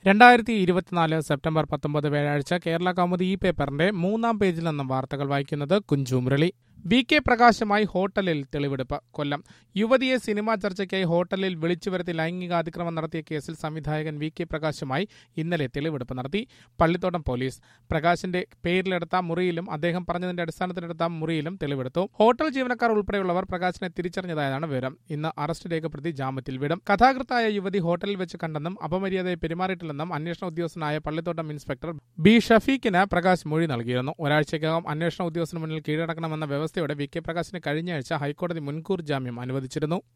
രണ്ടായിരത്തി ഇരുപത്തിനാല് സെപ്റ്റംബർ പത്തൊമ്പത് വ്യാഴാഴ്ച കേരള കൗമുദി ഈ പേപ്പറിന്റെ മൂന്നാം പേജിൽ നിന്നും വാർത്തകൾ വായിക്കുന്നത് കുഞ്ചു മുരളി വി കെ പ്രകാശുമായി ഹോട്ടലിൽ തെളിവെടുപ്പ് കൊല്ലം യുവതിയെ സിനിമാ ചർച്ചയ്ക്കായി ഹോട്ടലിൽ വിളിച്ചു വരുത്തി ലൈംഗികാതിക്രമം നടത്തിയ കേസിൽ സംവിധായകൻ വി കെ പ്രകാശുമായി ഇന്നലെ തെളിവെടുപ്പ് നടത്തി പള്ളിത്തോട്ടം പോലീസ് പ്രകാശിന്റെ പേരിലെടുത്ത മുറിയിലും അദ്ദേഹം പറഞ്ഞതിന്റെ അടിസ്ഥാനത്തിലെടുത്ത മുറിയിലും തെളിവെടുത്തു ഹോട്ടൽ ജീവനക്കാർ ഉൾപ്പെടെയുള്ളവർ പ്രകാശിനെ തിരിച്ചറിഞ്ഞതായാണ് വിവരം ഇന്ന് അറസ്റ്റ് രേഖപ്പെടുത്തി ജാമ്യത്തിൽ വിടും കഥാകൃത്തായ യുവതി ഹോട്ടലിൽ വെച്ച് കണ്ടെന്നും അപമര്യാദയെ പെരുമാറിയിട്ടില്ലെന്നും അന്വേഷണ ഉദ്യോഗസ്ഥനായ പള്ളിത്തോട്ടം ഇൻസ്പെക്ടർ ബി ഷഫീഖിന് പ്രകാശ് മൊഴി നൽകിയിരുന്നു ഒരാഴ്ചയ്ക്കകം അന്വേഷണ ഉദ്യോഗസ്ഥന് മുന്നിൽ കീഴടക്കണമെന്ന വ്യവസ്ഥയോടെ വി കെ പ്രകാശിന് കഴിഞ്ഞ ആഴ്ച ഹൈക്കോടതി മുൻകൂർ ജാമ്യം അനുവദിച്ചിരുന്നു